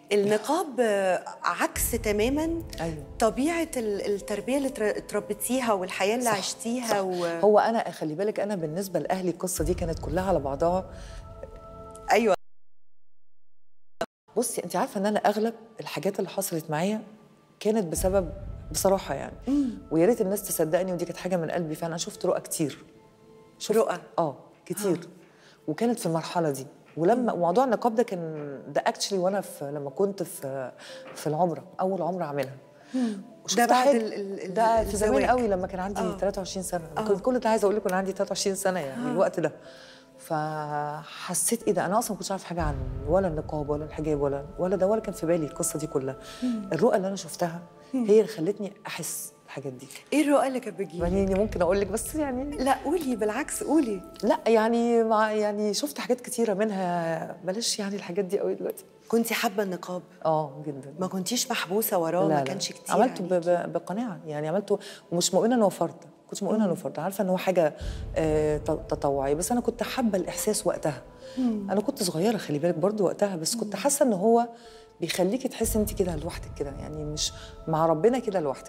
النقاب آه، عكس تماما ايوه طبيعه ال- التربيه اللي تر- اتربيتيها والحياه اللي صح، عشتيها صح. و... هو انا خلي بالك انا بالنسبه لاهلي القصه دي كانت كلها على بعضها ايوه بصي انت عارفه ان انا اغلب الحاجات اللي حصلت معايا كانت بسبب بصراحه يعني ويا ريت الناس تصدقني ودي كانت حاجه من قلبي فانا شفت رؤى كتير شفت رؤى. اه كتير وكانت في المرحله دي ولما موضوع النقاب ده كان ده اكشلي وانا في لما كنت في في العمره اول عمره اعملها وشفت ده بعد حاجة- ال- ال- ال- ده في زمان الزواج. قوي لما كان عندي آه. 23 سنه آه. كنت كل ده عايزه اقول لك كنت عندي 23 سنه يعني الوقت ده فحسيت ايه ده انا اصلا ما كنتش عارف حاجه عن ولا النقاب ولا الحجاب ولا ولا ده ولا كان في بالي القصه دي كلها الرؤى اللي انا شفتها هي اللي خلتني احس الحاجات دي ايه الرؤى اللي كانت بتجيلي يعني ممكن اقول لك بس يعني لا قولي بالعكس قولي لا يعني مع يعني شفت حاجات كتيره منها بلاش يعني الحاجات دي قوي دلوقتي كنتي حابه النقاب اه جدا ما كنتيش محبوسه وراه ما كانش كتير عملته ب- عليكي. ب- بقناعه يعني عملته ومش مؤمنه انه فرض كنت مؤمنه انه فرض عارفه ان هو حاجه آه، ت- تطوعيه بس انا كنت حابه الاحساس وقتها انا كنت صغيره خلي بالك برضو وقتها بس كنت حاسه ان هو بيخليكي تحسي انت كده لوحدك كده يعني مش مع ربنا كده لوحدك